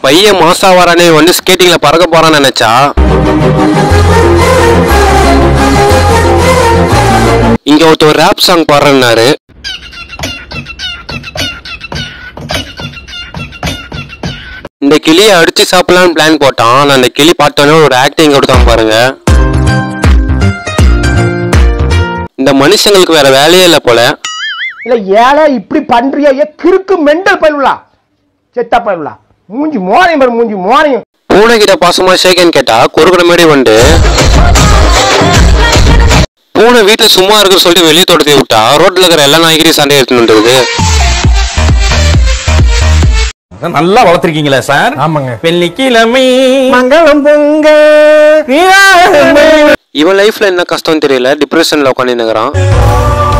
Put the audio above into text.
பையன் மாசா வரானே வந்து ஸ்கேட்டிங்ல பறக்க போறான்னு நினைச்சா இங்க ஒருத்தர் ரேப் சாங் பாடுறேன்னாரு இந்த கிளியை அடிச்சு சாப்பிடலாம்னு பிளான் போட்டான் நான் அந்த கிளி பார்த்தோன்னே ஒரு ஆக்டிங் கொடுத்தான் பாருங்க இந்த மனுஷங்களுக்கு வேற வேலையே இல்லை போல இல்ல ஏழை இப்படி பண்றியா ஏ கிறுக்கு மெண்டல் பயிலுலா செத்தா பயிலுலா மூஞ்சி மோனையும் பாரு மூஞ்சி மோனையும் பூனை கிட்ட பாசமா ஷேக்கன் கேட்டா குறுக்கிற மாதிரி வந்து பூனை வீட்டுல சும்மா இருக்குன்னு சொல்லிட்டு வெளியே தொடர்த்தி விட்டா ரோட்ல இருக்கிற எல்லா நாய்கிட்டையும் சண்டை எடுத்துட்டு வந்துருது நல்லா வளர்த்திருக்கீங்களா சார் ஆமாங்க வெள்ளிக்கிழமை மங்களம் பொங்க இவன் லைஃப்ல என்ன கஷ்டம் தெரியல டிப்ரெஷன்ல உட்காந்துருக்கிறான்